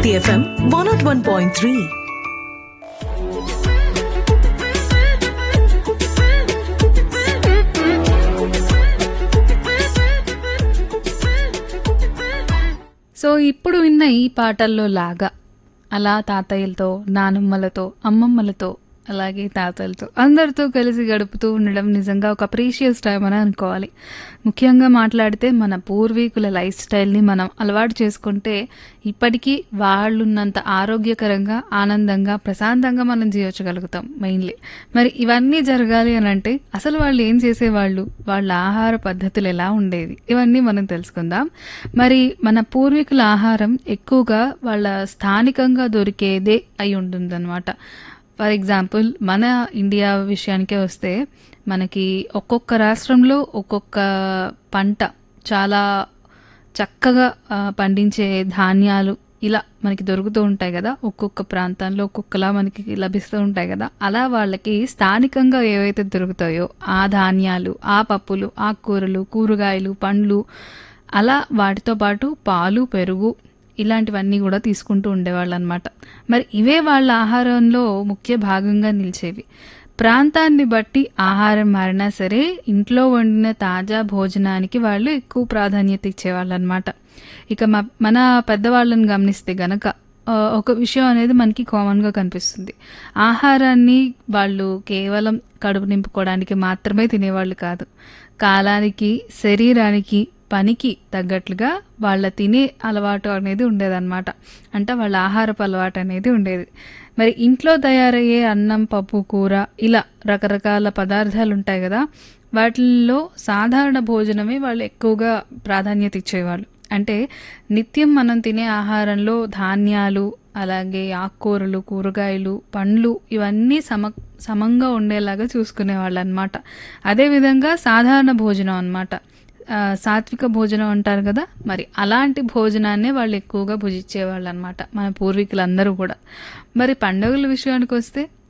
City FM 101.3. So ఇప్పుడు విన్న ఈ పాటల్లో లాగా అలా తాతయ్యలతో నానమ్మలతో అమ్మమ్మలతో అలాగే తాతలతో అందరితో కలిసి గడుపుతూ ఉండడం నిజంగా ఒక ప్రీషియస్ టైం అని అనుకోవాలి ముఖ్యంగా మాట్లాడితే మన పూర్వీకుల లైఫ్ స్టైల్ని మనం అలవాటు చేసుకుంటే ఇప్పటికీ వాళ్ళున్నంత ఆరోగ్యకరంగా ఆనందంగా ప్రశాంతంగా మనం జీవించగలుగుతాం మెయిన్లీ మరి ఇవన్నీ జరగాలి అని అంటే అసలు వాళ్ళు ఏం చేసేవాళ్ళు వాళ్ళ ఆహార పద్ధతులు ఎలా ఉండేవి ఇవన్నీ మనం తెలుసుకుందాం మరి మన పూర్వీకుల ఆహారం ఎక్కువగా వాళ్ళ స్థానికంగా దొరికేదే అయి ఉంటుందన్నమాట ఫర్ ఎగ్జాంపుల్ మన ఇండియా విషయానికే వస్తే మనకి ఒక్కొక్క రాష్ట్రంలో ఒక్కొక్క పంట చాలా చక్కగా ఆ, పండించే ధాన్యాలు ఇలా మనకి దొరుకుతూ ఉంటాయి కదా ఒక్కొక్క ప్రాంతంలో ఒక్కొక్కలా మనకి లభిస్తూ ఉంటాయి కదా అలా వాళ్ళకి స్థానికంగా ఏవైతే దొరుకుతాయో ఆ ధాన్యాలు ఆ పప్పులు ఆకుకూరలు కూరగాయలు పండ్లు అలా వాటితో పాటు పాలు పెరుగు ఇలాంటివన్నీ కూడా తీసుకుంటూ ఉండేవాళ్ళు అనమాట మరి ఇవే వాళ్ళ ఆహారంలో ముఖ్య భాగంగా నిలిచేవి ప్రాంతాన్ని బట్టి ఆహారం మారినా సరే ఇంట్లో వండిన తాజా భోజనానికి వాళ్ళు ఎక్కువ ప్రాధాన్యత ఇచ్చేవాళ్ళు అనమాట ఇక మ- మన పెద్దవాళ్ళని గమనిస్తే గనక ఆ, ఒక విషయం అనేది మనకి కామన్గా కనిపిస్తుంది ఆహారాన్ని వాళ్ళు కేవలం కడుపు నింపుకోవడానికి మాత్రమే తినేవాళ్ళు కాదు కాలానికి శరీరానికి పనికి తగ్గట్లుగా వాళ్ళ తినే అలవాటు అనేది ఉండేదన్నమాట అంటే వాళ్ళ ఆహారపు అలవాటు అనేది ఉండేది మరి ఇంట్లో తయారయ్యే అన్నం పప్పు కూర ఇలా రకరకాల పదార్థాలు ఉంటాయి కదా వాటిల్లో సాధారణ భోజనమే వాళ్ళు ఎక్కువగా ప్రాధాన్యత ఇచ్చేవాళ్ళు అంటే నిత్యం మనం తినే ఆహారంలో ధాన్యాలు అలాగే ఆకుకూరలు కూరగాయలు పండ్లు ఇవన్నీ సమ సమంగా ఉండేలాగా చూసుకునేవాళ్ళు అనమాట అదేవిధంగా సాధారణ భోజనం అన్నమాట ఆ, సాత్విక భోజనం అంటారు కదా మరి అలాంటి భోజనాన్నే వాళ్ళు ఎక్కువగా భుజించేవాళ్ళు అనమాట మన పూర్వీకులందరూ కూడా మరి పండుగల విషయానికి వస్తే